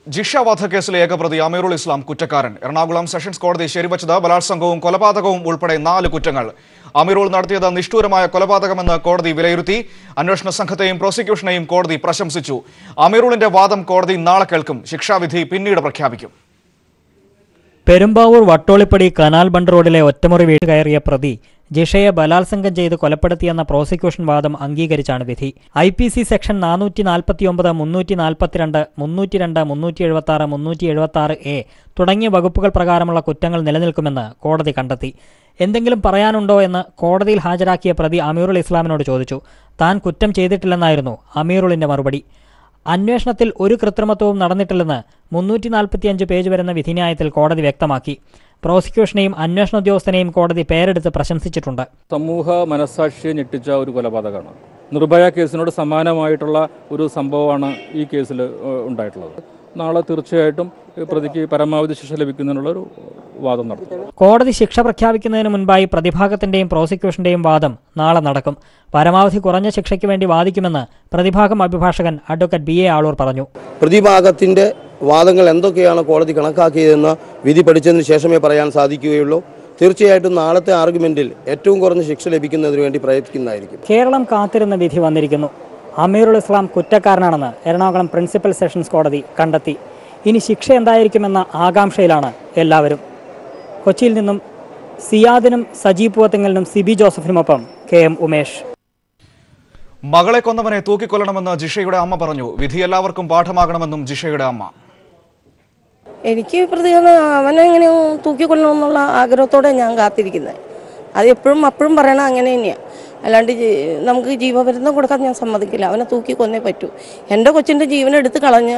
ജിഷ വധക്കേസിലെ ഏകപ്രതി അമീറുൽ ഇസ്ലാം കുറ്റക്കാരൻ എറണാകുളം സെഷൻസ് കോടതി ശരിവച്ചത് ബലാത്സംഗവും കൊലപാതകവും ഉൾപ്പെടെ നാല് കുറ്റങ്ങൾ അമീറുൽ നടത്തിയത് നിഷ്ഠൂരമായ കൊലപാതകമെന്ന് കോടതി വിലയിരുത്തി അന്വേഷണ സംഘത്തെയും പ്രോസിക്യൂഷനെയും കോടതി പ്രശംസിച്ചു അമീറുളിന്റെ വാദം കോടതി നാളെ കേൾക്കും ശിക്ഷാവിധി പിന്നീട് പ്രഖ്യാപിക്കും പെരുമ്പാവൂർ വട്ടോളിപ്പടി കനാൽ ബണ്ട് റോഡിലെ ഒറ്റമുറി വീട് കയറിയ പ്രതി ജിഷയെ ബലാത്സംഗം ചെയ്ത് കൊലപ്പെടുത്തിയെന്ന പ്രോസിക്യൂഷൻ വാദം അംഗീകരിച്ചാണ് വിധി ഐ പി സി സെക്ഷൻ നാനൂറ്റി നാൽപ്പത്തിയൊമ്പത് മുന്നൂറ്റി നാൽപ്പത്തിരണ്ട് മുന്നൂറ്റി രണ്ട് മുന്നൂറ്റി എഴുപത്തി ആറ് മുന്നൂറ്റി എഴുപത്തി ആറ് എ തുടങ്ങിയ വകുപ്പുകൾ പ്രകാരമുള്ള കുറ്റങ്ങൾ നിലനിൽക്കുമെന്ന് കോടതി കണ്ടെത്തി എന്തെങ്കിലും പറയാനുണ്ടോ എന്ന് കോടതിയിൽ ഹാജരാക്കിയ പ്രതി അമീറുൽ ഇസ്ലാമിനോട് ചോദിച്ചു താൻ കുറ്റം ചെയ്തിട്ടില്ലെന്നായിരുന്നു അമീറുളിന്റെ മറുപടി അന്വേഷണത്തിൽ ഒരു കൃത്രിമത്വവും നടന്നിട്ടില്ലെന്ന് മുന്നൂറ്റി നാൽപ്പത്തിയഞ്ച് പേജ് വരുന്ന വിധിന്യായത്തിൽ കോടതി വ്യക്തമാക്കി പ്രോസിക്യൂഷനെയും അന്വേഷണ ഉദ്യോഗസ്ഥനെയും കോടതി പേരെടുത്ത് പ്രശംസിച്ചിട്ടുണ്ട് സമൂഹ മനസാക്ഷിയെ ഞെട്ടിച്ച ഒരു കൊലപാതകമാണ് നിർഭയ കേസിനോട് സമാനമായിട്ടുള്ള ഒരു സംഭവമാണ് ഈ കേസിൽ ഏഹ്, ഉണ്ടായിട്ടുള്ളത് നാളെ തീർച്ചയായിട്ടും ഈ പ്രതിക്ക് പരമാവധി ശിക്ഷ ലഭിക്കുന്നതിനുള്ള ഒരു വാദം നടത്തും കോടതി ശിക്ഷ പ്രഖ്യാപിക്കുന്നതിന് മുൻപായി പ്രതിഭാഗത്തിന്റെയും പ്രോസിക്യൂഷന്റെയും വാദം നാളെ നടക്കും പരമാവധി കുറഞ്ഞ ശിക്ഷയ്ക്ക് വേണ്ടി വാദിക്കുമെന്ന് പ്രതിഭാഗം അഭിഭാഷകൻ അഡ്വക്കേറ്റ് ബി എ ആളൂർ പറഞ്ഞു പ്രതിഭാഗത്തിൻ്റെ വാദങ്ങൾ എന്തൊക്കെയാണ് കോടതി കണക്കാക്കിയതെന്ന് വിധി പഠിച്ചതിന് ശേഷമേ പറയാൻ സാധിക്കുകയുള്ളൂ തീർച്ചയായിട്ടും നാളത്തെ ആർഗ്യുമെന്റിൽ ഏറ്റവും കുറഞ്ഞ ശിക്ഷ ലഭിക്കുന്നതിന് വേണ്ടി പ്രയത്നിക്കുന്നതായിരിക്കും കേരളം കാത്തിരുന്ന വിധി വന്നിരിക്കുന്നു അമീറുൽ ഇസ്ലാം കുറ്റക്കാരനാണെന്ന് എറണാകുളം പ്രിൻസിപ്പൽ സെഷൻസ് കോടതി കണ്ടെത്തി ഇനി ശിക്ഷ എന്തായിരിക്കുമെന്ന ആകാംക്ഷയിലാണ് എല്ലാവരും കൊച്ചിയിൽ നിന്നും സിയാദിനും സജീവ് പൂവത്തിങ്ങലിനും സിബി ജോസഫിനുമൊപ്പം കെ എം ഉമേഷ് മകളെ കൊന്നവനെ തൂക്കിക്കൊല്ലണമെന്ന് ജിഷയുടെ അമ്മ പറഞ്ഞു വിധി എല്ലാവർക്കും പാഠമാകണമെന്നും ജിഷയുടെ അമ്മ എനിക്ക് പ്രതികരണം അവനെ എങ്ങനെ തൂക്കിക്കൊള്ളണമെന്നുള്ള ആഗ്രഹത്തോടെ ഞാൻ കാത്തിരിക്കുന്നത് അത് എപ്പോഴും അപ്പോഴും പറയണത് അങ്ങനെ തന്നെയാണ് അല്ലാണ്ട് ജീ- നമുക്ക് ജീവപര്യന്തം കൊടുക്കാൻ ഞാൻ സമ്മതിക്കില്ല അവനെ തൂക്കി കൊന്നേ പറ്റൂ എൻ്റെ കൊച്ചിൻ്റെ ജീവൻ എടുത്ത് കളഞ്ഞ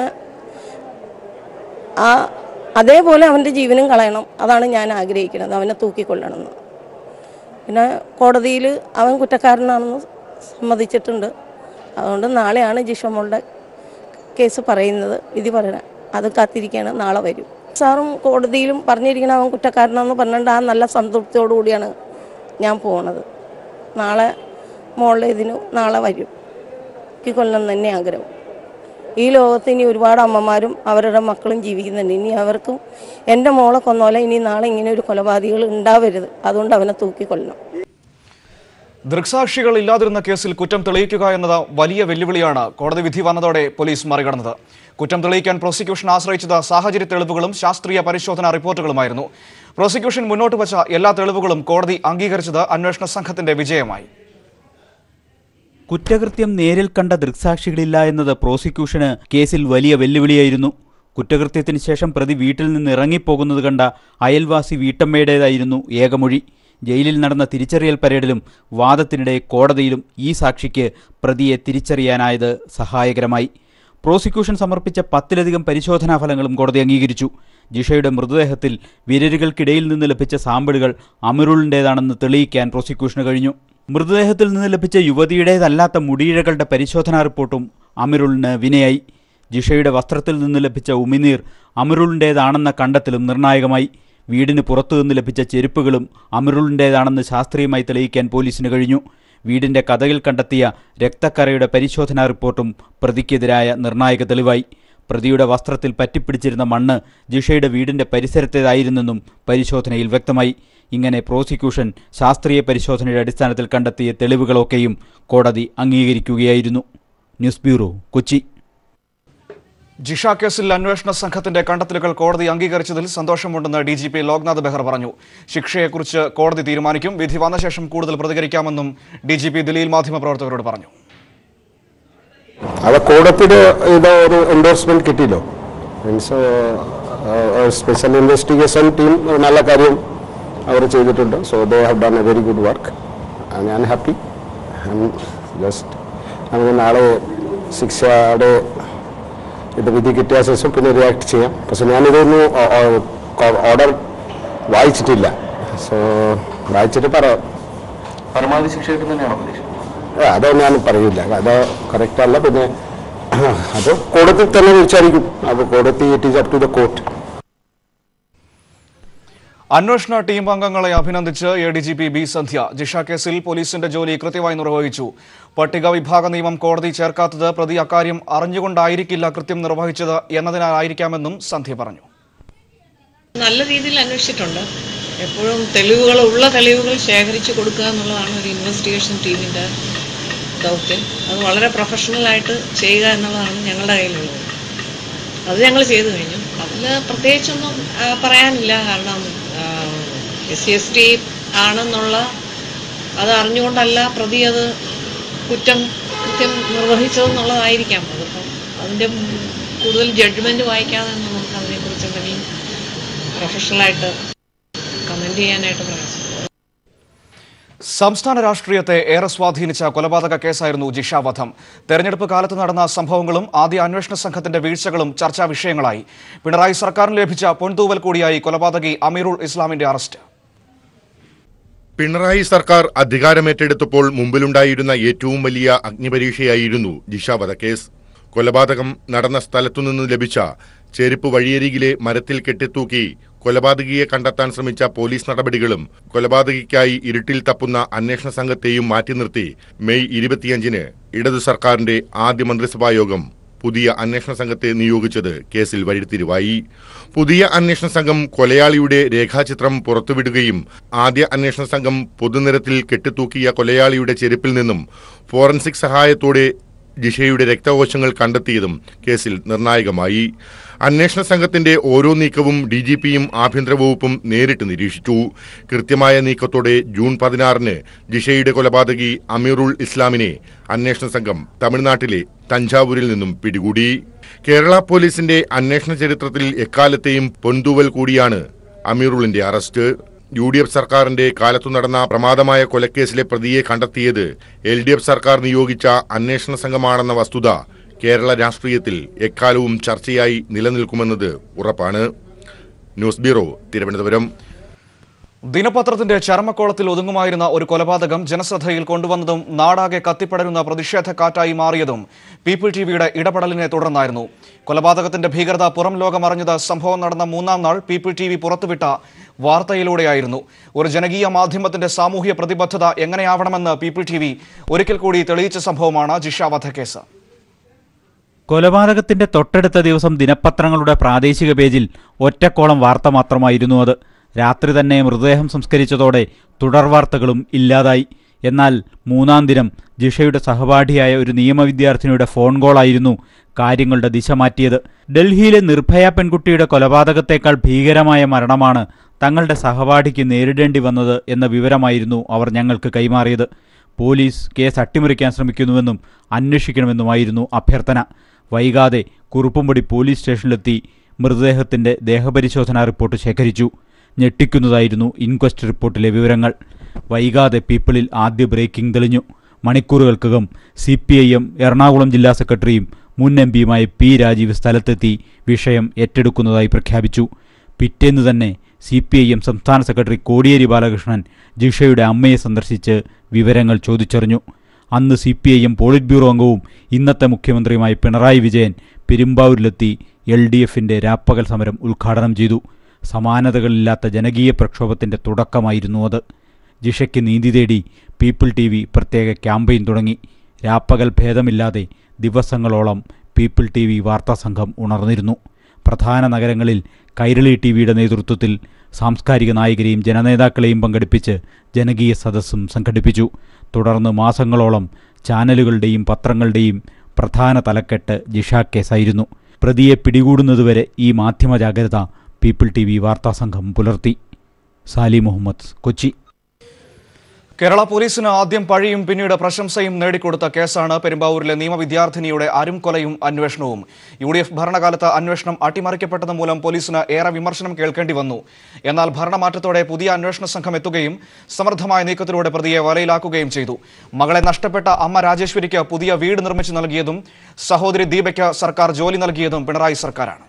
ആ അതേപോലെ അവൻ്റെ ജീവനും കളയണം അതാണ് ഞാൻ ആഗ്രഹിക്കുന്നത് അവനെ തൂക്കിക്കൊല്ലണമെന്ന് പിന്നെ കോടതിയിൽ അവൻ കുറ്റക്കാരനാണെന്ന് സമ്മതിച്ചിട്ടുണ്ട് അതുകൊണ്ട് നാളെയാണ് ജിഷമോളുടെ കേസ് പറയുന്നത് വിധി പറയണത് അത് കാത്തിരിക്കുകയാണ് നാളെ വരും സാറും കോടതിയിലും പറഞ്ഞിരിക്കണം അവൻ കുറ്റക്കാരനാണെന്ന് പറഞ്ഞിട്ട് ആ നല്ല സംതൃപ്തിയോടു കൂടിയാണ് ഞാൻ പോണത് നാളെ മോളുടെ ഇതിന് നാളെ വരും എനിക്ക് കൊല്ലം തന്നെ ആഗ്രഹം ഈ ലോകത്ത് ഇനി ഒരുപാട് അമ്മമാരും അവരുടെ മക്കളും ജീവിക്കുന്നുണ്ട് ഇനി അവർക്കും എൻ്റെ മോളെ കൊന്നോലെ ഇനി നാളെ ഇങ്ങനെ ഒരു കൊലപാതകൾ ഉണ്ടാവരുത് അതുകൊണ്ട് അവനെ തൂക്കിക്കൊല്ലണം ദൃക്സാക്ഷികൾ ഇല്ലാതിരുന്ന കേസിൽ കുറ്റം തെളിയിക്കുക എന്നത് വലിയ വെല്ലുവിളിയാണ് കോടതി വിധി വന്നതോടെ പോലീസ് മറികടന്നത് കുറ്റം തെളിയിക്കാൻ പ്രോസിക്യൂഷൻ ആശ്രയിച്ചത് സാഹചര്യ തെളിവുകളും ശാസ്ത്രീയ പരിശോധനാ റിപ്പോർട്ടുകളുമായിരുന്നു പ്രോസിക്യൂഷൻ മുന്നോട്ട് വച്ച എല്ലാ തെളിവുകളും കോടതി അംഗീകരിച്ചത് അന്വേഷണ സംഘത്തിന്റെ വിജയമായി കുറ്റകൃത്യം നേരിൽ കണ്ട ദൃക്സാക്ഷികളില്ല എന്നത് പ്രോസിക്യൂഷന് കേസിൽ വലിയ വെല്ലുവിളിയായിരുന്നു കുറ്റകൃത്യത്തിന് ശേഷം പ്രതി വീട്ടിൽ നിന്ന് ഇറങ്ങിപ്പോകുന്നത് കണ്ട അയൽവാസി വീട്ടമ്മയുടേതായിരുന്നു ഏകമൊഴി ജയിലിൽ നടന്ന തിരിച്ചറിയൽ പരേഡിലും വാദത്തിനിടെ കോടതിയിലും ഈ സാക്ഷിക്ക് പ്രതിയെ തിരിച്ചറിയാനായത് സഹായകരമായി പ്രോസിക്യൂഷൻ സമർപ്പിച്ച പത്തിലധികം പരിശോധനാ ഫലങ്ങളും കോടതി അംഗീകരിച്ചു ജിഷയുടെ മൃതദേഹത്തിൽ വിരലുകൾക്കിടയിൽ നിന്ന് ലഭിച്ച സാമ്പിളുകൾ അമിറുളിൻ്റേതാണെന്ന് തെളിയിക്കാൻ പ്രോസിക്യൂഷന് കഴിഞ്ഞു മൃതദേഹത്തിൽ നിന്ന് ലഭിച്ച യുവതിയുടേതല്ലാത്ത മുടിയിഴകളുടെ പരിശോധനാ റിപ്പോർട്ടും അമിറുളിന് വിനയായി ജിഷയുടെ വസ്ത്രത്തിൽ നിന്ന് ലഭിച്ച ഉമിനീർ അമിറുളിൻ്റേതാണെന്ന കണ്ടെത്തലും നിർണായകമായി വീടിന് പുറത്തുനിന്ന് ലഭിച്ച ചെരുപ്പുകളും അമിറുളിൻ്റേതാണെന്ന് ശാസ്ത്രീയമായി തെളിയിക്കാൻ പോലീസിന് കഴിഞ്ഞു വീടിന്റെ കഥകിൽ കണ്ടെത്തിയ രക്തക്കറയുടെ പരിശോധനാ റിപ്പോർട്ടും പ്രതിക്കെതിരായ നിർണായക തെളിവായി പ്രതിയുടെ വസ്ത്രത്തിൽ പറ്റിപ്പിടിച്ചിരുന്ന മണ്ണ് ജിഷയുടെ വീടിന്റെ പരിസരത്തേതായിരുന്നെന്നും പരിശോധനയിൽ വ്യക്തമായി ഇങ്ങനെ പ്രോസിക്യൂഷൻ ശാസ്ത്രീയ പരിശോധനയുടെ അടിസ്ഥാനത്തിൽ കണ്ടെത്തിയ തെളിവുകളൊക്കെയും കോടതി അംഗീകരിക്കുകയായിരുന്നു ന്യൂസ് ബ്യൂറോ കൊച്ചി ജിഷ കേസിൽ അന്വേഷണ സംഘത്തിന്റെ കണ്ടെത്തലുകൾ കോടതി അംഗീകരിച്ചതിൽ സന്തോഷമുണ്ടെന്ന് D G P Loknath Behera പറഞ്ഞു ശിക്ഷയെക്കുറിച്ച് കോടതി തീരുമാനിക്കും വിധി വന്ന ശേഷം കൂടുതൽ പ്രതികരിക്കാമെന്നും ഡി ജി പി ദില്ലിയിൽ മാധ്യമപ്രവർത്തകരോട് പറഞ്ഞു അത് കോടതിയുടെ ഇത് ഒരു എൻഡോഴ്സ്മെന്റ് കിട്ടിയല്ലോ മീൻസ് സ്പെഷ്യൽ ഇൻവെസ്റ്റിഗേഷൻ ടീം നല്ല കാര്യം അവർ ചെയ്തിട്ടുണ്ട് so they have done a very good work ഞാൻ ഹാപ്പി ജസ്റ്റ് നമുക്ക് നാളെ ശിക്ഷയുടെ ഇത് വിധി കിട്ടിയ ശേഷം പിന്നെ റിയാക്ട് ചെയ്യാം പക്ഷെ ഞാനിതൊന്നും ഓർഡർ വായിച്ചിട്ടില്ല സോ വായിച്ചിട്ട് പറയാം പരമാവധി ശിക്ഷ കിട്ടും തന്നെയാണോ പ്രതീക്ഷ ഏ, അത് ഞാൻ പറയില്ല അത് കറക്റ്റ് അല്ല പിന്നെ അത് കോടതി തന്നെ വിചാരിക്കും അത് കോടതി it is up to the court അന്വേഷണ ടീം അംഗങ്ങളെ അഭിനന്ദിച്ച് A D G P B Sandhya Jisha കേസിൽ പോലീസിന്റെ ജോലി കൃത്യമായി നിർവഹിച്ചു പട്ടിക വിഭാഗ നിയമം കോടതി ചേർക്കാത്തത് പ്രതി അക്കാര്യം അറിഞ്ഞുകൊണ്ടായിരിക്കില്ല കൃത്യം നിർവഹിച്ചത് എന്നതിനാലായിരിക്കാമെന്നും സന്ധ്യ പറഞ്ഞു നല്ല രീതിയിൽ അന്വേഷിച്ചിട്ടുണ്ട് എപ്പോഴും തെളിവുകൾ ഉള്ള തെളിവുകൾ ശേഖരിച്ച് കൊടുക്കുക എന്നുള്ളതാണ് ഒരു ഇൻവെസ്റ്റിഗേഷൻ ടീമിൻ്റെ ദൗത്യം അത് വളരെ പ്രൊഫഷണലായിട്ട് ചെയ്യുക എന്നുള്ളതാണ് ഞങ്ങളുടെ കയ്യിലുള്ളത് അത് ഞങ്ങൾ ചെയ്തു കഴിഞ്ഞു അതിൽ പ്രത്യേകിച്ചൊന്നും ആ, പറയാനില്ല കാരണം എസ് സി എസ് ടി ആണെന്നുള്ള അത് അറിഞ്ഞുകൊണ്ടല്ല പ്രതി അത് കുറ്റം കൃത്യം നിർവഹിച്ചതെന്നുള്ളതായിരിക്കാം അതിപ്പം അതിൻ്റെ കൂടുതൽ ജഡ്ജ്മെൻറ്റ് വായിക്കാതെ ഒന്നും നമുക്ക് അതിനെക്കുറിച്ച് എന്തെങ്കിലും പ്രൊഫഷണലായിട്ട് കമൻറ്റ് ചെയ്യാനായിട്ട് പറയാം സംസ്ഥാന രാഷ്ട്രീയത്തെ ഏറെ സ്വാധീനിച്ച കൊലപാതക കേസായിരുന്നു ജിഷ വധം തെരഞ്ഞെടുപ്പ് കാലത്ത് നടന്ന സംഭവങ്ങളും ആദ്യ അന്വേഷണ സംഘത്തിന്റെ വീഴ്ചകളും ചർച്ചാ വിഷയങ്ങളായി പിണറായി സർക്കാരിന് ലഭിച്ച പൊൻതൂവൽ കൂടിയായി കൊലപാതകി അമീറുൾ ഇസ്ലാമിന്റെ അറസ്റ്റ് പിണറായി സർക്കാർ അധികാരമേറ്റെടുത്തപ്പോൾ മുമ്പിലുണ്ടായിരുന്ന ഏറ്റവും വലിയ അഗ്നിപരീക്ഷയായിരുന്നു ജിഷ വധക്കേസ് കൊലപാതകം നടന്ന സ്ഥലത്തുനിന്ന് ലഭിച്ച ചെരുപ്പ് വഴിയരികിലെ മരത്തിൽ കെട്ടിത്തൂക്കി കൊലപാതകിയെ കണ്ടെത്താൻ ശ്രമിച്ച പോലീസ് നടപടികളും കൊലപാതകിക്കായി ഇരുട്ടിൽ തപ്പുന്ന അന്വേഷണ സംഘത്തെയും മാറ്റി നിർത്തി മെയ് ഇരുപത്തിയഞ്ചിന് ഇടതു സർക്കാരിന്റെ ആദ്യ മന്ത്രിസഭാ യോഗം പുതിയ അന്വേഷണ സംഘത്തെ നിയോഗിച്ചത് കേസിൽ വഴിത്തിരിവായി പുതിയ അന്വേഷണ സംഘം കൊലയാളിയുടെ രേഖാചിത്രം പുറത്തുവിടുകയും ആദ്യ അന്വേഷണ സംഘം പൊതുനിരത്തിൽ കെട്ടിത്തൂക്കിയ കൊലയാളിയുടെ ചെരുപ്പിൽ നിന്നും ഫോറൻസിക് സഹായത്തോടെ ജിഷയുടെ രക്തകോശങ്ങൾ കണ്ടെത്തിയതും കേസിൽ നിർണായകമായി അന്വേഷണ സംഘത്തിന്റെ ഓരോ നീക്കവും ഡി ജി പിയും ആഭ്യന്തര വകുപ്പും നേരിട്ട് നിരീക്ഷിച്ചു കൃത്യമായ നീക്കത്തോടെ ജൂൺ പതിനാറിന് ജിഷയുടെ കൊലപാതകി അമീറുൾ ഇസ്ലാമിനെ അന്വേഷണ സംഘം തമിഴ്നാട്ടിലെ തഞ്ചാവൂരിൽ നിന്നും പിടികൂടി കേരള പോലീസിന്റെ അന്വേഷണ ചരിത്രത്തിൽ എക്കാലത്തെയും പൊൻതൂവൽ കൂടിയാണ് അമീറുളിന്റെ അറസ്റ്റ് യു ഡി എഫ് സർക്കാരിന്റെ കാലത്തു നടന്ന പ്രമാദമായ കൊലക്കേസിലെ പ്രതിയെ കണ്ടെത്തിയത് എൽ ഡി എഫ് സർക്കാർ നിയോഗിച്ച അന്വേഷണ സംഘമാണെന്ന വസ്തുത കേരള രാഷ്ട്രീയത്തിൽ എക്കാലവും ചർച്ചയായി നിലനിൽക്കുമെന്നത് ഉറപ്പാണ് ന്യൂസ് ബ്യൂറോ തിരുവനന്തപുരം ദിനപത്രത്തിന്റെ ചരമക്കോളത്തിൽ ഒതുങ്ങുമായിരുന്ന ഒരു കൊലപാതകം ജനശ്രദ്ധയിൽ കൊണ്ടുവന്നതും നാടാകെ കത്തിപ്പടരുന്ന പ്രതിഷേധ കാറ്റായി മാറിയതും പീപ്പിൾ ടിവിയുടെ ഇടപെടലിനെ തുടർന്നായിരുന്നു കൊലപാതകത്തിന്റെ ഭീകരത പുറം ലോകമറിഞ്ഞത് സംഭവം നടന്ന മൂന്നാം നാൾ പീപ്പിൾ ടി വി പുറത്തുവിട്ട വാർത്തയിലൂടെയായിരുന്നു ഒരു ജനകീയ മാധ്യമത്തിന്റെ സാമൂഹ്യ പ്രതിബദ്ധത എങ്ങനെയാവണമെന്ന് പീപ്പിൾ ടി വി ഒരിക്കൽ കൂടി തെളിയിച്ച സംഭവമാണ് ജിഷ വധക്കേസ് കൊലപാതകത്തിന്റെ തൊട്ടടുത്ത ദിവസം ദിനപത്രങ്ങളുടെ പ്രാദേശിക പേജിൽ ഒറ്റക്കോളം വാർത്ത മാത്രമായിരുന്നു അത് രാത്രി തന്നെ മൃതദേഹം സംസ്കരിച്ചതോടെ തുടർവാർത്തകളും ഇല്ലാതായി എന്നാൽ മൂന്നാം ദിനം ജിഷയുടെ സഹപാഠിയായ ഒരു നിയമവിദ്യാർത്ഥിനിയുടെ ഫോൺ കോളായിരുന്നു കാര്യങ്ങളുടെ ദിശ മാറ്റിയത് ഡൽഹിയിലെ നിർഭയ പെൺകുട്ടിയുടെ കൊലപാതകത്തേക്കാൾ ഭീകരമായ മരണമാണ് തങ്ങളുടെ സഹപാഠിക്ക് നേരിടേണ്ടി വന്നത് എന്ന വിവരമായിരുന്നു അവർ ഞങ്ങൾക്ക് കൈമാറിയത് പോലീസ് കേസ് അട്ടിമറിക്കാൻ ശ്രമിക്കുന്നുവെന്നും അന്വേഷിക്കണമെന്നുമായിരുന്നു അഭ്യർത്ഥന വൈകാതെ കുറുപ്പുംപടി പോലീസ് സ്റ്റേഷനിലെത്തി മൃതദേഹത്തിന്റെ ദേഹപരിശോധനാ റിപ്പോർട്ട് ശേഖരിച്ചു ഞെട്ടിക്കുന്നതായിരുന്നു ഇൻക്വസ്റ്റ് റിപ്പോർട്ടിലെ വിവരങ്ങൾ വൈകാതെ പീപ്പിളിൽ ആദ്യ ബ്രേക്കിംഗ് തെളിഞ്ഞു മണിക്കൂറുകൾക്കകം C P I M Ernakulam ജില്ലാ സെക്രട്ടറിയും മുൻ എം പിയുമായ പി രാജീവ് സ്ഥലത്തെത്തി വിഷയം ഏറ്റെടുക്കുന്നതായി പ്രഖ്യാപിച്ചു പിറ്റേന്ന് തന്നെ സി പി ഐ എം സംസ്ഥാന സെക്രട്ടറി കോടിയേരി ബാലകൃഷ്ണൻ ജിഷയുടെ അമ്മയെ സന്ദർശിച്ച് വിവരങ്ങൾ ചോദിച്ചറിഞ്ഞു അന്ന് C P I M polit bureau അംഗവും ഇന്നത്തെ മുഖ്യമന്ത്രിയുമായ പിണറായി വിജയൻ പെരുമ്പാവൂരിലെത്തി എൽ ഡി എഫിന്റെ രാപ്പകൽ സമരം ഉദ്ഘാടനം ചെയ്തു സമാനതകളില്ലാത്ത ജനകീയ പ്രക്ഷോഭത്തിന്റെ തുടക്കമായിരുന്നു അത് ജിഷയ്ക്ക് നീതി തേടി പീപ്പിൾ ടി വി പ്രത്യേക ക്യാമ്പയിൻ തുടങ്ങി രാപ്പകൽ ഭേദമില്ലാതെ ദിവസങ്ങളോളം പീപ്പിൾ ടി വി വാർത്താസംഘം ഉണർന്നിരുന്നു പ്രധാന നഗരങ്ങളിൽ കൈരളി ടി വിയുടെ നേതൃത്വത്തിൽ സാംസ്കാരിക നായകരെയും ജനനേതാക്കളെയും പങ്കെടുപ്പിച്ച് ജനകീയ സദസ്സും സംഘടിപ്പിച്ചു തുടർന്ന് മാസങ്ങളോളം ചാനലുകളുടെയും പത്രങ്ങളുടെയും പ്രധാന തലക്കെട്ട് ജിഷ കേസായിരുന്നു പ്രതിയെ പിടികൂടുന്നതുവരെ ഈ മാധ്യമ ജാഗ്രത പീപ്പിൾ ടി വി വാർത്താസംഘം പുലർത്തി സാലി മുഹമ്മദ് കൊച്ചി കേരള പോലീസിന് ആദ്യം പഴിയും പിന്നീട് പ്രശംസയും നേടിക്കൊടുത്ത കേസാണ് പെരുമ്പാവൂരിലെ നിയമവിദ്യാർത്ഥിനിയുടെ അരും കൊലയും അന്വേഷണവും യു ഡി എഫ് ഭരണകാലത്ത് അന്വേഷണം അട്ടിമറിക്കപ്പെട്ടത് മൂലം പോലീസിന് ഏറെ വിമർശനം കേൾക്കേണ്ടി വന്നു എന്നാൽ ഭരണമാറ്റത്തോടെ പുതിയ അന്വേഷണ സംഘം എത്തുകയും സമർത്ഥമായ നീക്കത്തിലൂടെ പ്രതിയെ വലയിലാക്കുകയും ചെയ്തു മകളെ നഷ്ടപ്പെട്ട അമ്മ രാജേശ്വരിക്ക് പുതിയ വീട് നിർമ്മിച്ചു നൽകിയതും സഹോദരി ദീപയ്ക്ക് സർക്കാർ ജോലി നൽകിയതും പിണറായി സർക്കാരാണ്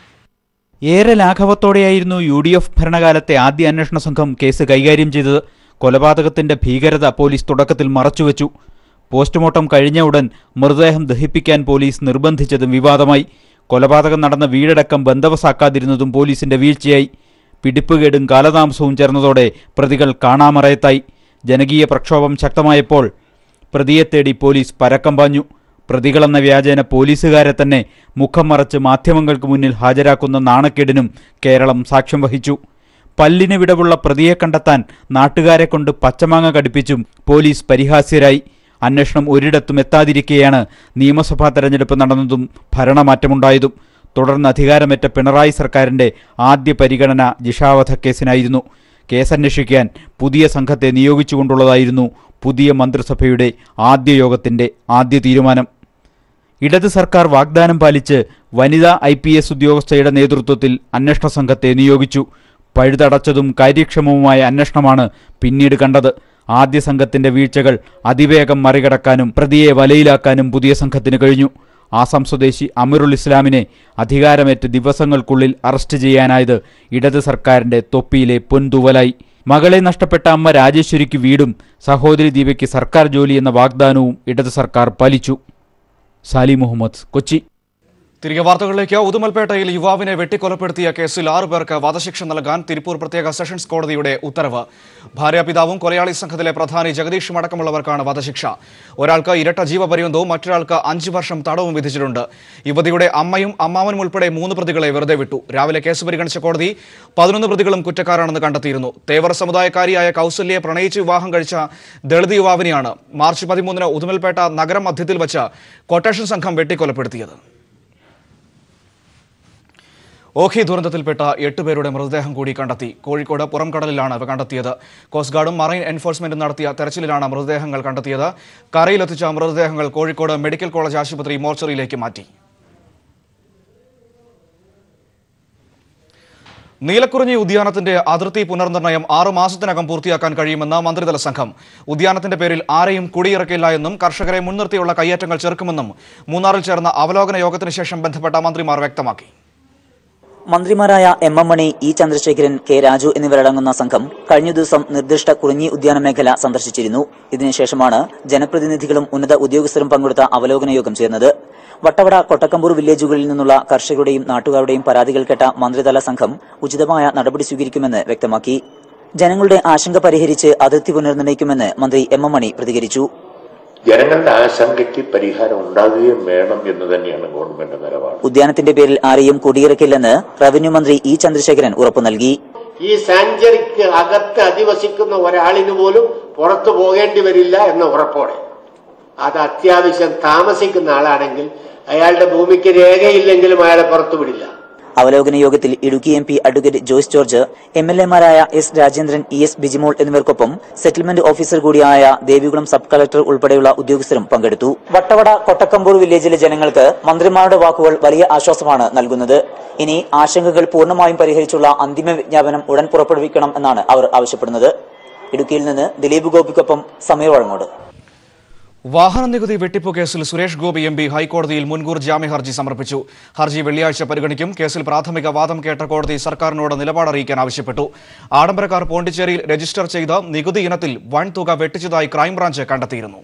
ഏറെ ലാഘവത്തോടെയായിരുന്നു യു ഡി എഫ് ഭരണകാലത്തെ ആദ്യ അന്വേഷണ സംഘം കേസ് കൈകാര്യം ചെയ്തത് കൊലപാതകത്തിന്റെ ഭീകരത പോലീസ് തുടക്കത്തിൽ മറച്ചുവെച്ചു പോസ്റ്റ്മോർട്ടം കഴിഞ്ഞ ഉടൻ മൃതദേഹം ദഹിപ്പിക്കാൻ പോലീസ് നിർബന്ധിച്ചതും വിവാദമായി കൊലപാതകം നടന്ന വീടടക്കം ബന്ദവസാക്കാതിരുന്നതും പോലീസിന്റെ വീഴ്ചയായി പിടിപ്പുകേടും കാലതാമസവും ചേർന്നതോടെ പ്രതികൾ കാണാമറയത്തായി ജനകീയ പ്രക്ഷോഭം ശക്തമായപ്പോൾ പ്രതിയെ തേടി പോലീസ് പരക്കം പാഞ്ഞു പ്രതികളെന്ന വ്യാജേന പോലീസുകാരെ തന്നെ മുഖം മറച്ച് മാധ്യമങ്ങൾക്ക് മുന്നിൽ ഹാജരാക്കുന്ന നാണക്കേടിനും കേരളം സാക്ഷ്യം വഹിച്ചു പല്ലിന് വിടവുള്ള പ്രതിയെ കണ്ടെത്താൻ നാട്ടുകാരെ കൊണ്ട് പച്ചമാങ്ങ കടിപ്പിച്ചും പോലീസ് പരിഹാസ്യരായി അന്വേഷണം ഒരിടത്തും എത്താതിരിക്കെയാണ് നിയമസഭാ തെരഞ്ഞെടുപ്പ് നടന്നതും ഭരണമാറ്റമുണ്ടായതും തുടർന്ന് അധികാരമേറ്റ പിണറായി സർക്കാരിന്റെ ആദ്യ പരിഗണന ജിഷാവധ കേസിനായിരുന്നു കേസന്വേഷിക്കാൻ പുതിയ സംഘത്തെ നിയോഗിച്ചുകൊണ്ടുള്ളതായിരുന്നു പുതിയ മന്ത്രിസഭയുടെ ആദ്യ യോഗത്തിന്റെ ആദ്യ തീരുമാനം ഇടത് സർക്കാർ വാഗ്ദാനം പാലിച്ച് വനിതാ ഐ പി എസ് ഉദ്യോഗസ്ഥയുടെ നേതൃത്വത്തിൽ അന്വേഷണ സംഘത്തെ നിയോഗിച്ചു പഴുതടച്ചതും കാര്യക്ഷമവുമായ അന്വേഷണമാണ് പിന്നീട് കണ്ടത് ആദ്യ സംഘത്തിന്റെ വീഴ്ചകൾ അതിവേഗം മറികടക്കാനും പ്രതിയെ വലയിലാക്കാനും പുതിയ സംഘത്തിന് കഴിഞ്ഞു ആസാം സ്വദേശി അമിറുൽ ഇസ്ലാമിനെ അധികാരമേറ്റ് ദിവസങ്ങൾക്കുള്ളിൽ അറസ്റ്റ് ചെയ്യാനായത് ഇടത് സർക്കാരിന്റെ തൊപ്പിയിലെ പൊൻതുവലായി മകളെ നഷ്ടപ്പെട്ട അമ്മ രാജേശ്വരിക്ക് വീടും സഹോദരി ദീപയ്ക്ക് സർക്കാർ ജോലി എന്ന വാഗ്ദാനവും ഇടത് സർക്കാർ പാലിച്ചു സാലി മുഹമ്മദ് കൊച്ചി തിരികെ വാർത്തകളിലേക്ക് ഉദുമൽപേട്ടയിൽ യുവാവിനെ വെട്ടിക്കൊലപ്പെടുത്തിയ കേസിൽ ആറു പേർക്ക് വധശിക്ഷ നൽകാൻ തിരുപ്പൂർ പ്രത്യേക സെഷൻസ് കോടതിയുടെ ഉത്തരവ് ഭാര്യാപിതാവും കൊലയാളി സംഘത്തിലെ പ്രധാനി ജഗദീഷും അടക്കമുള്ളവർക്കാണ് വധശിക്ഷ ഒരാൾക്ക് ഇരട്ട ജീവപര്യന്തവും മറ്റൊരാൾക്ക് അഞ്ചു വർഷം തടവും വിധിച്ചിട്ടുണ്ട് യുവതിയുടെ അമ്മയും അമ്മാവനും ഉൾപ്പെടെ മൂന്ന് പ്രതികളെ വെറുതെ വിട്ടു രാവിലെ കേസ് പരിഗണിച്ച കോടതി പതിനൊന്ന് പ്രതികളും കുറ്റക്കാരാണെന്ന് കണ്ടെത്തിയിരുന്നു തേവർ സമുദായക്കാരിയായ കൗസല്യയെ പ്രണയിച്ച് വിവാഹം കഴിച്ച ദളിത് യുവാവിനെയാണ് മാർച്ച് പതിമൂന്നിന് ഉദുമൽപേട്ട നഗരം മധ്യത്തിൽ വച്ച് കൊട്ടേഷൻ സംഘം വെട്ടിക്കൊലപ്പെടുത്തിയത് ഓഖി ദുരന്തത്തിൽപ്പെട്ട എട്ടുപേരുടെ മൃതദേഹം കൂടി കണ്ടെത്തി കോഴിക്കോട് പുറംകടലിലാണ് ഇവ കണ്ടെത്തിയത് കോസ്റ്റ് ഗാർഡും മറൈൻ എൻഫോഴ്സ്മെന്റും നടത്തിയ തെരച്ചിലിലാണ് മൃതദേഹങ്ങൾ കണ്ടെത്തിയത് കരയിലെത്തിച്ച മൃതദേഹങ്ങൾ കോഴിക്കോട് മെഡിക്കൽ കോളേജ് ആശുപത്രി മോർച്ചറിയിലേക്ക് മാറ്റി നീലക്കുറിഞ്ഞി ഉദ്യാനത്തിന്റെ അതിർത്തി പുനർനിർണയം ആറു മാസത്തിനകം പൂർത്തിയാക്കാൻ കഴിയുമെന്ന് മന്ത്രിതല സംഘം ഉദ്യാനത്തിന്റെ പേരിൽ ആരെയും കുടിയിറക്കില്ല എന്നും കർഷകരെ മുൻനിർത്തിയുള്ള കയ്യേറ്റങ്ങൾ ചെറുക്കുമെന്നും മൂന്നാറിൽ ചേർന്ന അവലോകന യോഗത്തിന് ശേഷം ബന്ധപ്പെട്ട മന്ത്രിമാർ വ്യക്തമാക്കി മന്ത്രിമാരായ M M Mani E Chandrasekharan K Raju എന്നിവരടങ്ങുന്ന സംഘം കഴിഞ്ഞ ദിവസം നിർദ്ദിഷ്ട കുറിഞ്ഞി ഉദ്യാന മേഖല സന്ദർശിച്ചിരുന്നു ഇതിനുശേഷമാണ് ജനപ്രതിനിധികളും ഉന്നത ഉദ്യോഗസ്ഥരും പങ്കെടുത്ത അവലോകന യോഗം ചേർന്നത് വട്ടവട കൊട്ടക്കമ്പൂർ വില്ലേജുകളിൽ നിന്നുള്ള കർഷകരുടെയും നാട്ടുകാരുടെയും പരാതികൾ കേട്ട മന്ത്രിതല സംഘം ഉചിതമായ നടപടി സ്വീകരിക്കുമെന്ന് വ്യക്തമാക്കി ജനങ്ങളുടെ ആശങ്ക പരിഹരിച്ച് അതിർത്തി പുനർനിർണയിക്കുമെന്ന് മന്ത്രി എം എം മണി പ്രതികരിച്ചു ജനങ്ങളുടെ ആശങ്കയ്ക്ക് പരിഹാരം ഉണ്ടാകുകയും വേണം എന്ന് തന്നെയാണ് ഗവൺമെന്റ് നിലപാട് ഉദ്യാനത്തിന്റെ പേരിൽ ആരെയും കുടിയിറക്കില്ലെന്ന് റവന്യൂ മന്ത്രി ഇ ചന്ദ്രശേഖരൻ ഉറപ്പു നൽകി ഈ സാഞ്ചറിക്ക് അകത്ത് അധിവസിക്കുന്ന ഒരാളിന് പോലും പുറത്തു പോകേണ്ടി വരില്ല എന്ന ഉറപ്പോടെ അത് അത്യാവശ്യം താമസിക്കുന്ന ആളാണെങ്കിൽ അയാളുടെ ഭൂമിക്ക് രേഖയില്ലെങ്കിലും അയാളെ പുറത്തു വിടില്ല അവലോകന യോഗത്തിൽ Idukki M P advocate Joyce George M L എമാരായ S Rajendran E S Bijimol എന്നിവർക്കൊപ്പം സെറ്റിൽമെന്റ് ഓഫീസർ കൂടിയായ ദേവികുളം സബ് കളക്ടർ ഉൾപ്പെടെയുള്ള ഉദ്യോഗസ്ഥരും പങ്കെടുത്തു വട്ടവട കൊട്ടക്കമ്പൂർ വില്ലേജിലെ ജനങ്ങൾക്ക് മന്ത്രിമാരുടെ വാക്കുകൾ വലിയ ആശ്വാസമാണ് നൽകുന്നത് ഇനി ആശങ്കകൾ പൂർണ്ണമായും പരിഹരിച്ചുള്ള അന്തിമ വിജ്ഞാപനം ഉടൻ പുറപ്പെടുവിക്കണം എന്നാണ് അവർ ആവശ്യപ്പെടുന്നത് ഇടുക്കിയിൽ നിന്ന് ദിലീപ് ഗോപിക്കൊപ്പം സമീർ വഴങ്ങോട് വാഹന നികുതി വെട്ടിപ്പ് കേസിൽ സുരേഷ് ഗോപി എം പി ഹൈക്കോടതിയിൽ മുൻകൂർ ജാമ്യ ഹർജി സമർപ്പിച്ചു ഹർജി വെള്ളിയാഴ്ച പരിഗണിക്കും കേസിൽ പ്രാഥമിക വാദം കേട്ട കോടതി സർക്കാരിനോട് നിലപാടറിയിക്കാൻ ആവശ്യപ്പെട്ടു ആഡംബരക്കാർ പോണ്ടിച്ചേരിയിൽ രജിസ്റ്റർ ചെയ്ത നികുതി ഇനത്തിൽ വൻ തുക വെട്ടിച്ചതായി ക്രൈംബ്രാഞ്ച് കണ്ടെത്തിയിരുന്നു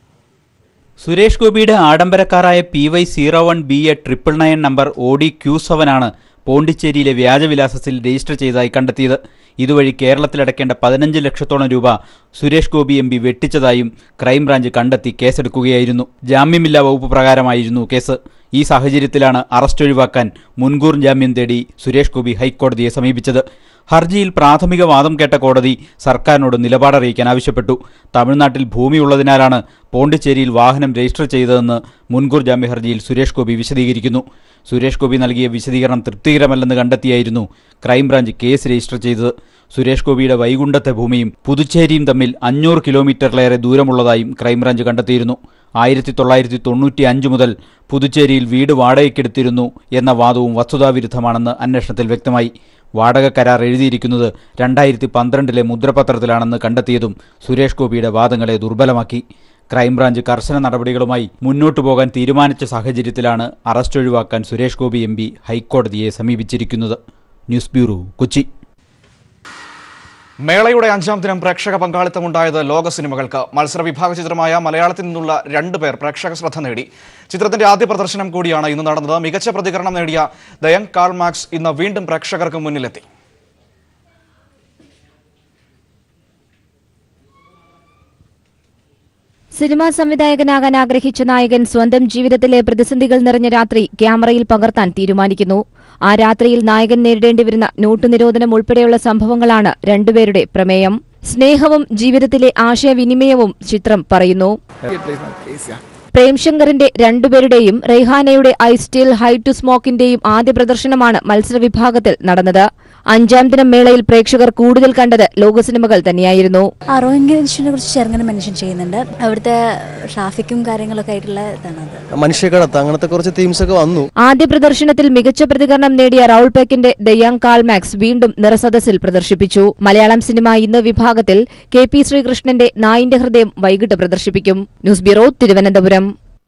സുരേഷ് ഗോപിയുടെ ആഡംബരക്കാരായ P Y zero one B A triple nine number Audi Q സെവനാണ് പോണ്ടിച്ചേരിയിലെ വ്യാജവിലാസത്തിൽ രജിസ്റ്റർ ചെയ്തതായി കണ്ടെത്തിയത് ഇതുവഴി കേരളത്തിലടക്കേണ്ട പതിനഞ്ച് ലക്ഷത്തോളം രൂപ സുരേഷ് ഗോപി എം പി വെട്ടിച്ചതായും ക്രൈംബ്രാഞ്ച് കണ്ടെത്തി കേസെടുക്കുകയായിരുന്നു ജാമ്യമില്ലാ വകുപ്പ് പ്രകാരമായിരുന്നു കേസ് ഈ സാഹചര്യത്തിലാണ് അറസ്റ്റ് ഒഴിവാക്കാൻ മുൻകൂർ ജാമ്യം തേടി സുരേഷ് ഗോപി ഹൈക്കോടതിയെ സമീപിച്ചത് ഹർജിയിൽ പ്രാഥമിക വാദം കേട്ട കോടതി സർക്കാരിനോട് നിലപാടറിയിക്കാൻ ആവശ്യപ്പെട്ടു തമിഴ്നാട്ടിൽ ഭൂമിയുള്ളതിനാലാണ് പോണ്ടിച്ചേരിയിൽ വാഹനം രജിസ്റ്റർ ചെയ്തതെന്ന് മുൻകൂർ ജാമ്യ ഹർജിയിൽ സുരേഷ് ഗോപി വിശദീകരിക്കുന്നു സുരേഷ് ഗോപി നൽകിയ വിശദീകരണം തൃപ്തികരമല്ലെന്ന് കണ്ടെത്തിയായിരുന്നു ക്രൈംബ്രാഞ്ച് കേസ് രജിസ്റ്റർ ചെയ്തത് സുരേഷ് ഗോപിയുടെ വൈകുണ്ഠത്തെ ഭൂമിയും പുതുച്ചേരിയും തമ്മിൽ അഞ്ഞൂറ് കിലോമീറ്ററിലേറെ ദൂരമുള്ളതായും ക്രൈംബ്രാഞ്ച് കണ്ടെത്തിയിരുന്നു ആയിരത്തി തൊള്ളായിരത്തി തൊണ്ണൂറ്റി അഞ്ച് മുതൽ പുതുച്ചേരിയിൽ വീട് വാടകയ്ക്കെടുത്തിരുന്നു എന്ന വാദവും വസ്തുതാവിരുദ്ധമാണെന്ന് അന്വേഷണത്തിൽ വ്യക്തമായി വാടക കരാർ എഴുതിയിരിക്കുന്നത് രണ്ടായിരത്തി പന്ത്രണ്ടിലെ മുദ്രപത്രത്തിലാണെന്ന് കണ്ടെത്തിയതും സുരേഷ് ഗോപിയുടെ വാദങ്ങളെ ദുർബലമാക്കി ക്രൈംബ്രാഞ്ച് കർശന നടപടികളുമായി മുന്നോട്ടു പോകാൻ തീരുമാനിച്ച സാഹചര്യത്തിലാണ് അറസ്റ്റ് ഒഴിവാക്കാൻ സുരേഷ് ഗോപി എം പി ഹൈക്കോടതിയെ സമീപിച്ചിരിക്കുന്നത് ന്യൂസ് ബ്യൂറോ കൊച്ചി മേളയുടെ അഞ്ചാം ദിനം പ്രേക്ഷക പങ്കാളിത്തമുണ്ടായത് ലോക സിനിമകൾക്ക് മത്സര വിഭാഗ ചിത്രമായ മലയാളത്തിൽ നിന്നുള്ള രണ്ടുപേർ പ്രേക്ഷക ശ്രദ്ധ നേടി ചിത്രത്തിന്റെ ആദ്യ പ്രദർശനം കൂടിയാണ് ഇന്ന് നടന്നത് മികച്ച പ്രതികരണം നേടിയ ദ യങ് കാൾ മാക്സ് ഇന്ന് വീണ്ടും പ്രേക്ഷകർക്ക് മുന്നിലെത്തി സിനിമാ സംവിധായകനാകാൻ ആഗ്രഹിച്ച നായകൻ സ്വന്തം ജീവിതത്തിലെ പ്രതിസന്ധികൾ നിറഞ്ഞ രാത്രി ക്യാമറയിൽ പകർത്താൻ തീരുമാനിക്കുന്നു ആ രാത്രിയിൽ നായകൻ നേരിടേണ്ടിവരുന്ന നോട്ട് നിരോധനം ഉൾപ്പെടെയുള്ള സംഭവങ്ങളാണ് രണ്ടുപേരുടെ പ്രമേയം സ്നേഹവും ജീവിതത്തിലെ ആശയവിനിമയവും ചിത്രം പറയുന്നു പ്രേംശങ്കറിന്റെ രണ്ടുപേരുടെയും റെയ്ഹാനയുടെ ഐ സ്റ്റിൽ ഹൈ ടു സ്മോക്കിന്റെയും ആദ്യ പ്രദർശനമാണ് മത്സര വിഭാഗത്തിൽ നടന്നത് അഞ്ചാം ദിനം മേളയിൽ പ്രേക്ഷകർ കൂടുതൽ കണ്ടത് ലോകസിനിമകൾ തന്നെയായിരുന്നു ആ റോഹിംഗ്യൻഷിനെ കുറിച്ച് ചെറുങ്ങനെ മെൻഷൻ ചെയ്യുന്നുണ്ട് അവിടുത്തെ ട്രാഫിക്കും കാര്യങ്ങളൊക്കെ ആയിട്ടുള്ള ഇതാണ് അത് മനുഷ്യക്കടത്ത് അങ്ങനത്തെ കുറച്ച് തീംസ് ഒക്കെ വന്നു ആദ്യ പ്രദർശനത്തിൽ മികച്ച പ്രതികരണം നേടിയ റൌൾ പെക്കിന്റെ ദ യങ് കാൾമാക്സ് വീണ്ടും നിറസദസ്സിൽ പ്രദർശിപ്പിച്ചു മലയാളം സിനിമ ഇന്ന് വിഭാഗത്തിൽ കെ പി ശ്രീകൃഷ്ണന്റെ നായിന്റെ ഹൃദയം വൈകിട്ട് പ്രദർശിപ്പിക്കും ന്യൂസ് ബ്യൂറോ തിരുവനന്തപുരം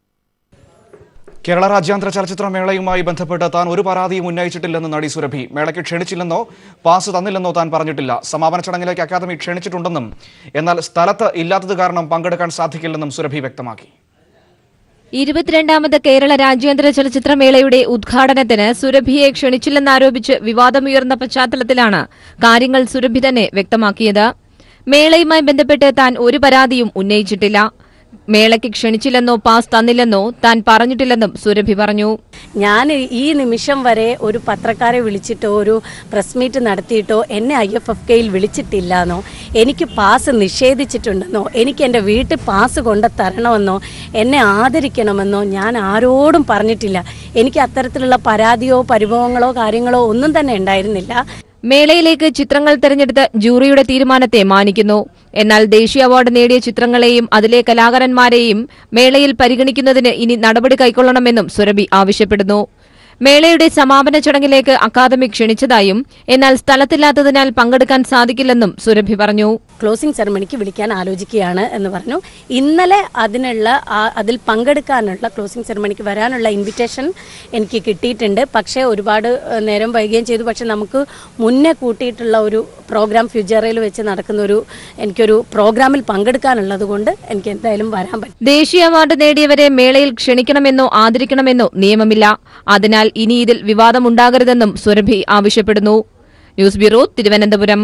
കേരള രാജ്യാന്തര ചലച്ചിത്ര മേളയുമായി ബന്ധപ്പെട്ട് താൻ ഒരു പരാതിയും ഉന്നയിച്ചിട്ടില്ലെന്ന് നടി സുരഭി മേളയ്ക്ക് ക്ഷണിച്ചില്ലെന്നോ പാസ് തന്നില്ലെന്നോ താൻ പറഞ്ഞിട്ടില്ല സമാപന ചടങ്ങിലേക്ക് അക്കാദമി ക്ഷണിച്ചിട്ടുണ്ടെന്നും എന്നാൽ സ്ഥലത്ത് ഇല്ലാത്തത് കാരണം പങ്കെടുക്കാൻ സാധിക്കില്ലെന്നും സുരഭി വ്യക്തമാക്കി ഇരുപത്തിരണ്ടാമത് കേരള രാജ്യാന്തര ചലച്ചിത്രമേളയുടെ ഉദ്ഘാടനത്തിന് സുരഭിയെ ക്ഷണിച്ചില്ലെന്നാരോപിച്ച് വിവാദമുയർന്ന പശ്ചാത്തലത്തിലാണ് കാര്യങ്ങൾ സുരഭി തന്നെ വ്യക്തമാക്കിയത് മേളയുമായി ബന്ധപ്പെട്ട് താൻ ഒരു പരാതിയും ഉന്നയിച്ചിട്ടില്ല മേളയ്ക്ക് ക്ഷണിച്ചില്ലെന്നോ പാസ് തന്നില്ലെന്നോ താൻ പറഞ്ഞിട്ടില്ലെന്നും സുരഭി പറഞ്ഞു ഞാൻ ഈ നിമിഷം വരെ ഒരു പത്രക്കാരെ വിളിച്ചിട്ടോ ഒരു പ്രസ് മീറ്റ് നടത്തിയിട്ടോ എന്നെ ഐ എഫ് എഫ് കെയിൽ വിളിച്ചിട്ടില്ലെന്നോ എനിക്ക് പാസ് നിഷേധിച്ചിട്ടുണ്ടെന്നോ എനിക്ക് എൻ്റെ വീട്ടിൽ പാസ് കൊണ്ട് തരണമെന്നോ എന്നെ ആദരിക്കണമെന്നോ ഞാൻ ആരോടും പറഞ്ഞിട്ടില്ല എനിക്ക് അത്തരത്തിലുള്ള പരാതിയോ പരിഭവങ്ങളോ കാര്യങ്ങളോ ഒന്നും തന്നെ ഉണ്ടായിരുന്നില്ല മേളയിലേക്ക് ചിത്രങ്ങൾ തെരഞ്ഞെടുത്ത് ജൂറിയുടെ തീരുമാനത്തെ മാനിക്കുന്നു എന്നാൽ ദേശീയ അവാർഡ് നേടിയ ചിത്രങ്ങളെയും അതിലെ കലാകാരന്മാരെയും മേളയിൽ പരിഗണിക്കുന്നതിന് ഇനി നടപടി കൈക്കൊള്ളണമെന്നും സുരഭി ആവശ്യപ്പെടുന്നു മേളയുടെ സമാപന ചടങ്ങിലേക്ക് അക്കാദമി ക്ഷണിച്ചതായും എന്നാൽ സ്ഥലത്തില്ലാത്തതിനാൽ പങ്കെടുക്കാൻ സാധിക്കില്ലെന്നും സുരഭി പറഞ്ഞു ക്ലോസിംഗ് സെറമണിക്ക് വിളിക്കാൻ ആലോചിക്കുകയാണ് എന്ന് പറഞ്ഞു ഇന്നലെ അതിനുള്ള ആ- അതിൽ പങ്കെടുക്കാനുള്ള ക്ലോസിംഗ് സെറമണിക്ക് വരാനുള്ള ഇൻവിറ്റേഷൻ എനിക്ക് കിട്ടിയിട്ടുണ്ട് പക്ഷേ ഒരുപാട് ഏഹ്, നേരം വൈകുകയും ചെയ്തു പക്ഷേ നമുക്ക് മുന്നേ കൂട്ടിയിട്ടുള്ള ഒരു പ്രോഗ്രാം ഫ്യൂച്ചറിൽ വെച്ച് നടക്കുന്ന ഒരു എനിക്കൊരു പ്രോഗ്രാമിൽ പങ്കെടുക്കാനുള്ളത് കൊണ്ട് എനിക്ക് എന്തായാലും വരാൻ പറ്റും ദേശീയ അവാർഡ് നേടിയവരെ മേളയിൽ ക്ഷണിക്കണമെന്നോ ആദരിക്കണമെന്നോ നിയമമില്ല അതിനാൽ ഇനി ഇതിൽ വിവാദമുണ്ടാകരുതെന്നും സുരഭി ആവശ്യപ്പെടുന്നു news bureau Thiruvananthapuram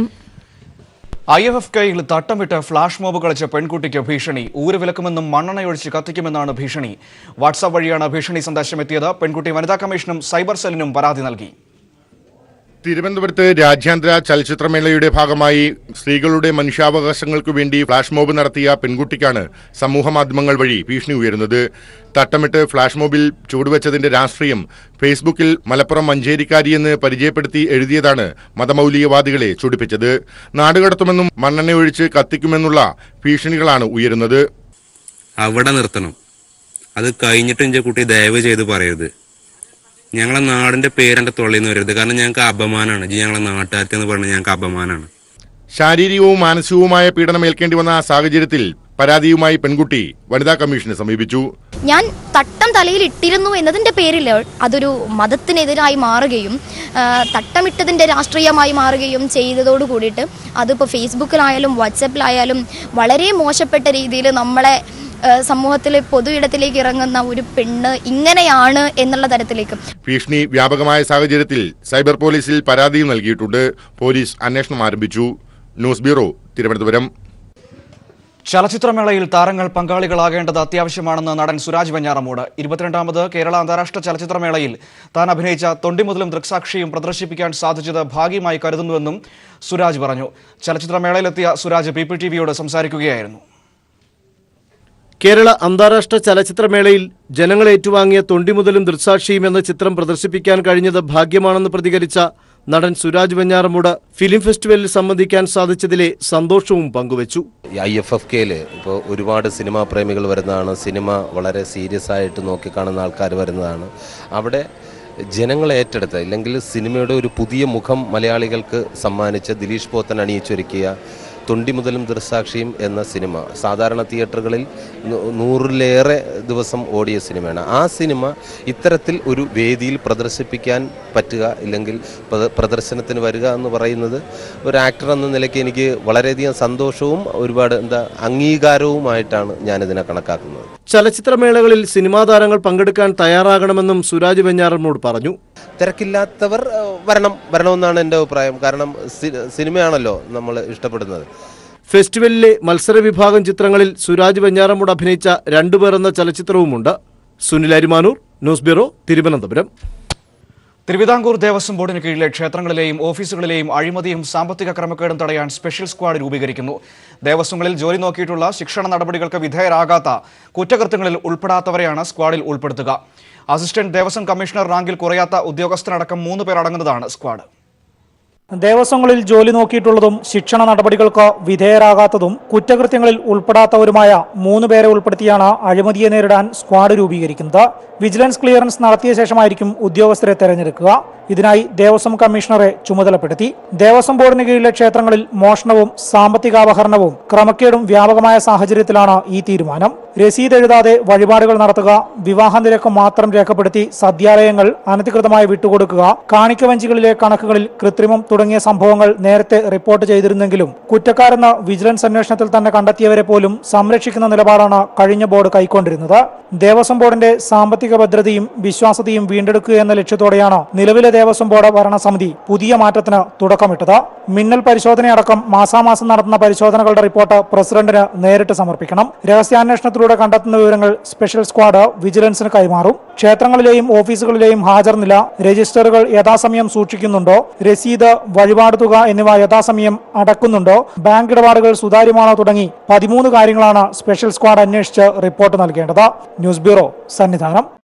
I F F കെയിൽ തട്ടം വിട്ട് ഫ്ലാഷ് മോബ് കളിച്ച പെൺകുട്ടിക്ക് ഭീഷണി ഊര് വിലക്കുമെന്നും മണ്ണെണ്ണയൊഴിച്ച് കത്തിക്കുമെന്നാണ് ഭീഷണി വാട്സാപ്പ് വഴിയാണ് ഭീഷണി സന്ദേശം എത്തിയത് പെൺകുട്ടി വനിതാ കമ്മീഷനും സൈബർ സെല്ലിനും പരാതി നൽകി തിരുവനന്തപുരത്ത് രാജ്യാന്തര ചലച്ചിത്രമേളയുടെ ഭാഗമായി സ്ത്രീകളുടെ മനുഷ്യാവകാശങ്ങൾക്കു വേണ്ടി ഫ്ലാഷ് മോബ് നടത്തിയ പെൺകുട്ടിക്കാണ് സമൂഹ മാധ്യമങ്ങൾ വഴി ഭീഷണി ഉയരുന്നത് തട്ടമിട്ട് ഫ്ലാഷ് മോബിൽ ചുവടുവെച്ചതിന്റെ രാഷ്ട്രീയം ഫേസ്ബുക്കിൽ മലപ്പുറം മഞ്ചേരിക്കാരിയെന്ന് പരിചയപ്പെടുത്തി എഴുതിയതാണ് മതമൗലികവാദികളെ ചൊടിപ്പിച്ചത് നാടുകടത്തുമെന്നും മണ്ണെണ്ണയൊഴിച്ച് കത്തിക്കുമെന്നുള്ള ഭീഷണികളാണ് ഉയരുന്നത് അവിടെ നിർത്തണം അത് കഴിഞ്ഞിട്ട് എൻ്റെ കുട്ടി ദയവ് ചെയ്ത് പറയരുത് ഞങ്ങളെ നാടിന്റെ പേര് എൻ്റെ തൊള്ളിൽ നിന്ന് വരരുത് കാരണം ഞങ്ങൾക്ക് അപമാനമാണ് ജി ഞങ്ങളെ നാട്ടുകാർക്ക് എന്ന് പറഞ്ഞാൽ ഞങ്ങൾക്ക് അപമാനമാണ് ശാരീരികവും മാനസികവുമായ പീഡനം ഏൽക്കേണ്ടി വന്ന സാഹചര്യത്തിൽ പരാതിയുമായി പെൺകുട്ടി വനിതാ കമ്മീഷനെ സമീപിച്ചു ഞാൻ തട്ടം തലയിൽ ഇട്ടിരുന്നു എന്നതിൻ്റെ പേരിൽ അതൊരു മതത്തിനെതിരായി മാറുകയും ആ, തട്ടമിട്ടതിൻ്റെ രാഷ്ട്രീയമായി മാറുകയും ചെയ്തതോട് കൂടിയിട്ട് അതിപ്പോൾ ഫേസ്ബുക്കിലായാലും വാട്സപ്പിലായാലും വളരെ മോശപ്പെട്ട രീതിയിൽ നമ്മളെ ആ, സമൂഹത്തിലെ പൊതു ഇടത്തിലേക്ക് ഇറങ്ങുന്ന ഒരു പെണ്ണ് ഇങ്ങനെയാണ് എന്നുള്ള തരത്തിലേക്ക് ഭീഷണി വ്യാപകമായ സാഹചര്യത്തിൽ സൈബർ പോലീസിൽ പരാതിയും നൽകിയിട്ടുണ്ട് പോലീസ് അന്വേഷണം ആരംഭിച്ചു ന്യൂസ് ബ്യൂറോ തിരുവനന്തപുരം ചലച്ചിത്രമേളയിൽ താരങ്ങൾ പങ്കാളികളാകേണ്ടത് അത്യാവശ്യമാണെന്ന് നടൻ സുരാജ് വെഞ്ഞാറമൂട് ഇരുപത്തിരണ്ടാമത് കേരള അന്താരാഷ്ട്ര ചലച്ചിത്രമേളയിൽ താൻ അഭിനയിച്ച തൊണ്ടിമുതലും ദൃക്സാക്ഷിയും പ്രദർശിപ്പിക്കാൻ സാധിച്ചത് ഭാഗ്യമായി കരുതുന്നുവെന്നും സുരാജ് പറഞ്ഞു ചലച്ചിത്രമേളയിലെത്തിയ സുരാജ് പി പി ടി വിയോട് സംസാരിക്കുകയായിരുന്നു കേരള അന്താരാഷ്ട്ര ചലച്ചിത്രമേളയിൽ ജനങ്ങൾ ഏറ്റുവാങ്ങിയ തൊണ്ടിമുതലും ദൃക്സാക്ഷിയും എന്ന ചിത്രം പ്രദർശിപ്പിക്കാൻ കഴിഞ്ഞത് ഭാഗ്യമാണെന്ന് പ്രതികരിച്ച നടൻ സുരാജ് വെഞ്ഞാറമൂട് ഫിലിം ഫെസ്റ്റിവലിൽ സംബന്ധിക്കാൻ സാധിച്ചതിലെ സന്തോഷവും പങ്കുവച്ചു ഐ എഫ് എഫ് കെയിൽ ഇപ്പോൾ ഒരുപാട് സിനിമാ പ്രേമികൾ വരുന്നതാണ് സിനിമ വളരെ സീരിയസ് ആയിട്ട് നോക്കിക്കാണുന്ന ആൾക്കാർ വരുന്നതാണ് അവിടെ ജനങ്ങൾ ഏറ്റെടുത്ത അല്ലെങ്കിൽ സിനിമയുടെ ഒരു പുതിയ മുഖം മലയാളികൾക്ക് സമ്മാനിച്ച ദിലീഷ് പോത്തൻ അണിയിച്ചൊരുക്കിയ തൊണ്ടി മുതലും ദൃസാക്ഷിയും എന്ന സിനിമ സാധാരണ തിയേറ്ററുകളിൽ നൂ- നൂറിലേറെ ദിവസം ഓടിയ സിനിമയാണ് ആ സിനിമ ഇത്തരത്തിൽ ഒരു വേദിയിൽ പ്രദർശിപ്പിക്കാൻ പറ്റുക ഇല്ലെങ്കിൽ പ്രദ- പ്രദർശനത്തിന് വരിക എന്ന് പറയുന്നത് ഒരു ആക്ടർ എന്ന നിലയ്ക്ക് എനിക്ക് വളരെയധികം സന്തോഷവും ഒരുപാട് എന്താ അംഗീകാരവുമായിട്ടാണ് ഞാനിതിനെ കണക്കാക്കുന്നത് ചലച്ചിത്രമേളകളിൽ സിനിമാ താരങ്ങൾ പങ്കെടുക്കാൻ തയ്യാറാകണമെന്നും സുരാജ് വെഞ്ഞാറമൂട് പറഞ്ഞു തിരക്കില്ലാത്തവർ ഏഹ്, വരണം വരണമെന്നാണ് എൻ്റെ അഭിപ്രായം കാരണം സി- സിനിമയാണല്ലോ നമ്മൾ ഇഷ്ടപ്പെടുന്നത് ഫെസ്റ്റിവലിലെ മത്സര വിഭാഗം ചിത്രങ്ങളിൽ സുരാജ് വെഞ്ഞാറമൂട് അഭിനയിച്ച രണ്ടുപേർ എന്ന ചലച്ചിത്രവുമുണ്ട് സുനിൽ അരിമാനൂർ ന്യൂസ് ബ്യൂറോ തിരുവനന്തപുരം തിരുവിതാംകൂർ ദേവസ്വം ബോർഡിന് കീഴിലെ ക്ഷേത്രങ്ങളിലെയും ഓഫീസുകളിലെയും അഴിമതിയും സാമ്പത്തിക ക്രമക്കേടും തടയാൻ സ്പെഷ്യൽ സ്ക്വാഡ് രൂപീകരിക്കുന്നു ദേവസ്വങ്ങളിൽ ജോലി നോക്കിയിട്ടുള്ള ശിക്ഷണ നടപടികൾക്ക് വിധേയരാകാത്ത കുറ്റകൃത്യങ്ങളിൽ ഉൾപ്പെടാത്തവരെയാണ് സ്ക്വാഡിൽ ഉൾപ്പെടുത്തുക അസിസ്റ്റന്റ് ദേവസ്വം കമ്മീഷണർ റാങ്കിൽ കുറയാത്ത ഉദ്യോഗസ്ഥരടക്കം മൂന്ന് പേർ അടങ്ങുന്നതാണ് സ്ക്വാഡ് ദേവസ്വങ്ങളിൽ ജോലി നോക്കിയിട്ടുള്ളതും ശിക്ഷണ നടപടികൾക്ക് വിധേയരാകാത്തതും കുറ്റകൃത്യങ്ങളിൽ ഉൾപ്പെടാത്തവരുമായ മൂന്ന് പേരെ ഉൾപ്പെടുത്തിയാണ് അഴിമതിയെ നേരിടാൻ സ്ക്വാഡ് രൂപീകരിക്കുന്നത് വിജിലൻസ് ക്ലിയറൻസ് നടത്തിയ ശേഷമായിരിക്കും ഉദ്യോഗസ്ഥരെ തെരഞ്ഞെടുക്കുക ഇതിനായി ദേവസ്വം കമ്മീഷണറെ ചുമതലപ്പെടുത്തി ദേവസ്വം ബോർഡിന് കീഴിലെ ക്ഷേത്രങ്ങളിൽ മോഷണവും സാമ്പത്തികാപഹരണവും ക്രമക്കേടും വ്യാപകമായ സാഹചര്യത്തിലാണ് ഈ തീരുമാനം രസീത് എഴുതാതെ വഴിപാടുകൾ നടത്തുക വിവാഹ നിരക്ക് മാത്രം രേഖപ്പെടുത്തി സദ്യാലയങ്ങൾ അനധികൃതമായി വിട്ടുകൊടുക്കുക കാണിക്കവഞ്ചികളിലെ കണക്കുകളിൽ കൃത്രിമം തുടങ്ങിയ സംഭവങ്ങൾ നേരത്തെ റിപ്പോർട്ട് ചെയ്തിരുന്നെങ്കിലും കുറ്റക്കാരെന്ന് വിജിലൻസ് അന്വേഷണത്തിൽ തന്നെ കണ്ടെത്തിയവരെ പോലും സംരക്ഷിക്കുന്ന നിലപാടാണ് കഴിഞ്ഞ ബോർഡ് കൈക്കൊണ്ടിരുന്നത് ദേവസ്വം ബോർഡിന്റെ സാമ്പത്തിക ഭദ്രതയും വിശ്വാസതയും വീണ്ടെടുക്കുക എന്ന ലക്ഷ്യത്തോടെയാണ് നിലവിലെ ദേവസ്വം ബോർഡ് ഭരണസമിതി പുതിയ മാറ്റത്തിന് തുടക്കമിട്ടത് മിന്നൽ പരിശോധനയടക്കം മാസാമാസം നടത്തുന്ന പരിശോധനകളുടെ റിപ്പോർട്ട് പ്രസിഡന്റിന് നേരിട്ട് സമർപ്പിക്കണം രഹസ്യാന്വേഷണത്തിലൂടെ കണ്ടെത്തുന്ന വിവരങ്ങൾ സ്പെഷ്യൽ സ്ക്വാഡ് വിജിലൻസിന് കൈമാറും ക്ഷേത്രങ്ങളിലെയും ഓഫീസുകളിലെയും ഹാജർ നില രജിസ്റ്ററുകൾ യഥാസമയം സൂക്ഷിക്കുന്നുണ്ടോ രസീത് വഴിപാട് തുക എന്നിവ യഥാസമയം അടക്കുന്നുണ്ടോ ബാങ്ക് ഇടപാടുകൾ സുതാര്യമാണോ തുടങ്ങി പതിമൂന്ന് കാര്യങ്ങളാണ് സ്പെഷ്യൽ സ്ക്വാഡ് അന്വേഷിച്ച് റിപ്പോർട്ട് നൽകേണ്ടത് ന്യൂസ് ബ്യൂറോ സന്നിധാനം